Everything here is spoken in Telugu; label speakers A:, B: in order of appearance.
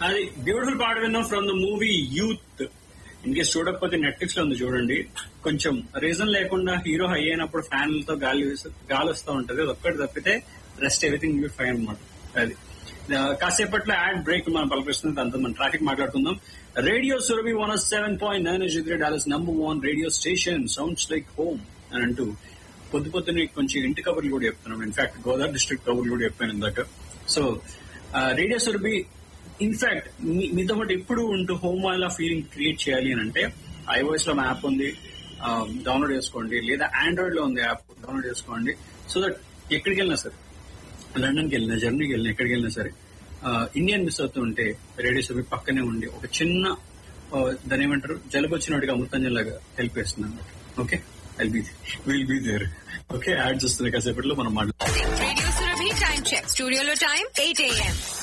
A: అది బ్యూటిఫుల్ పాట విన్నాం from the movie youth in case చూడకపోతే నెట్ఫ్లిక్స్ లో ఉంది చూడండి కొంచెం రీజన్ లేకుండా హీరో హై అయినప్పుడు ఫ్యాన్లతో గాలి వేసి- గాలి వస్తూ ఉంటది అది ఒక్కటి తప్పితే రెస్ట్ ఎవ్రీథింగ్ బి ఫైన్ అనమాట అది ఆ, కాసేపట్లో యాడ్ బ్రేక్ మనం పలకరిస్తుంది దాంతో మనం ట్రాఫిక్ మాట్లాడుకుందాం radio Surabhi one seven point nine dollars number one radio station sounds like home అని అంటూ పొద్దు పొద్దునే కొంచెం ఇంటి కబుర్లు కూడా చెప్తున్నాం ఇన్ఫాక్ట్ గోదావరి డిస్ట్రిక్ట్ కబుర్లు కూడా చెప్పాను ఇందాక సో రేడియో సురభి ఇన్ఫాక్ట్ మీతో పాటు ఎప్పుడు ఉంటూ హోమ్ అలా ఫీలింగ్ క్రియేట్ చేయాలి అని అంటే ఐఓఎస్ లో యాప్ ఉంది డౌన్లోడ్ చేసుకోండి లేదా ఆండ్రాయిడ్ లో ఉంది యాప్ డౌన్లోడ్ చేసుకోండి సో దట్ ఎక్కడికి వెళ్ళినా సరే లండన్ కి వెళ్ళినా జర్మనీకి వెళ్ళినా ఎక్కడికి వెళ్ళినా సరే ఇండియన్ మిస్ అవుతూ ఉంటే రేడియో సురభి పక్కనే ఉండి ఒక చిన్న ఆ, దాని ఏమంటారు జలుబు వచ్చినట్టుగా అమృతంజన్ లాగా హెల్ప్ చేస్తుంది అనమాట okay I'll be will be there okay add చేస్తుంది కాసేపట్లో మనం మాట్లాడుతాం
B: Radio Surabhi time check. Studio lo time 8 a.m.